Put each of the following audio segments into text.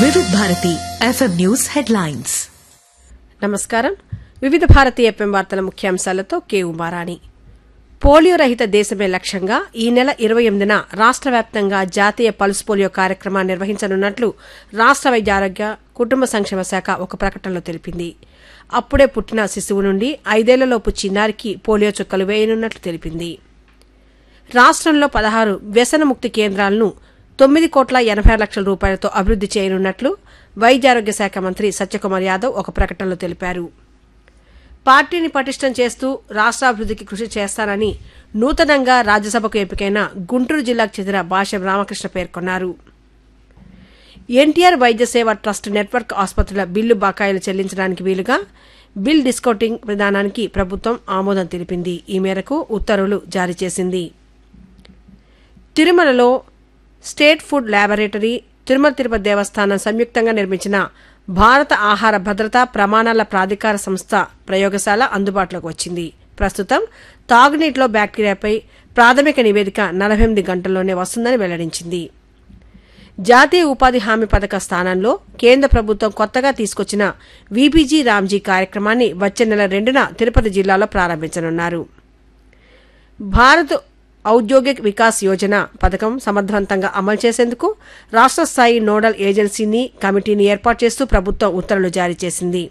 వివిధ Bharati FM news headlines నమస్కారం వివిధ భారతీయ ఎఫ్ఎం వార్తల ముఖ్యాంశాలతో కే ఉమారాణి పోలియో రహిత దేశమే లక్ష్యంగా ఈ నెల ఇరవై ఎనిమిదిన రాష్ట్ర వ్యాప్తంగా జాతీయ పల్స్ పోలియో కార్యక్రమాన్ని నిర్వహించనున్నట్లు రాష్ట్ర వైద్య ఆరోగ్య కుటుంబ సంక్షేమ శాఖ ఒక ప్రకటనలో తెలిపింది అప్పుడే పుట్టిన శిశువు నుండి ఐదేళ్లలోపు చిన్నారికి పోలియో చుక్కలు వేయనున్నట్లు తెలిపింది రాష్ట్రంలో పదహారు వ్యసనముక్తి కేంద్రాలను తొమ్మిది కోట్ల ఎనభై ఆరు లక్షల రూపాయలతో అభివృద్ది చేయనున్నట్లు వైద్యారోగ్య శాఖ మంత్రి సత్యకుమార్ యాదవ్ ఒక ప్రకటనలో తెలిపారు పార్టీని పటిష్టం చేస్తూ రాష్ట్రాభివృద్ధికి కృషి చేస్తానని నూతనంగా రాజ్యసభకు ఎంపికైన గుంటూరు జిల్లాకు చెందిన భాష్యం రామకృష్ణ పేర్కొన్నారు ఎన్టీఆర్ వైద్య సేవ ట్రస్ట్ నెట్వర్క్ ఆసుపత్రుల బిల్లు బకాయిలు చెల్లించడానికి వీలుగా బిల్ డిస్కౌంటింగ్ విధానానికి ప్రభుత్వం ఆమోదం తెలిపింది ఈ మేరకు ఉత్తర్వులు జారీ చేసింది తిరుమలలో state food laboratory Tirumala Tirupati Devasthanam సంయుక్తంగా నిర్మించిన భారత ఆహార భద్రతా ప్రమాణాల ప్రాధికార సంస్థ ప్రయోగశాల అందుబాటులోకి వచ్చింది ప్రస్తుతం తాగునీటిలో బ్యాక్టీరియాపై ప్రాథమిక నివేదిక నలభై ఎనిమిది గంటల్లోనే వస్తుందని వెల్లడించింది జాతీయ ఉపాధి హామీ పథక స్థానంలో కేంద్ర ప్రభుత్వం కొత్తగా తీసుకొచ్చిన వీబీజీ రామ్జీ కార్యక్రమాన్ని వచ్చే నెల రెండున తిరుపతి జిల్లాలో ప్రారంభించనున్నారు భారత్ ఔద్యోగిక్ వికాస్ యోజన పథకం సమర్థవంతంగా అమలు చేసేందుకు రాష్ట్ర స్థాయి నోడల్ ఏజెన్సీని కమిటీని ఏర్పాటు చేస్తూ ప్రభుత్వం ఉత్తర్వులు జారీ చేసింది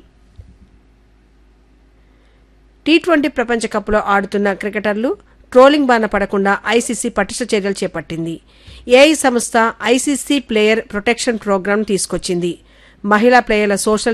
టీ ట్వంటీ ప్రపంచ కప్లో ఆడుతున్న క్రికెటర్లు ట్రోలింగ్ బారిన పడకుండా ఐసీసీ పటిష్ట చర్యలు చేపట్టింది ఏఐ సంస్థ ఐసీసీ ప్లేయర్ ప్రొటెక్షన్ ప్రోగ్రాం తీసుకొచ్చింది మహిళా ప్లేయర్ల సోషల్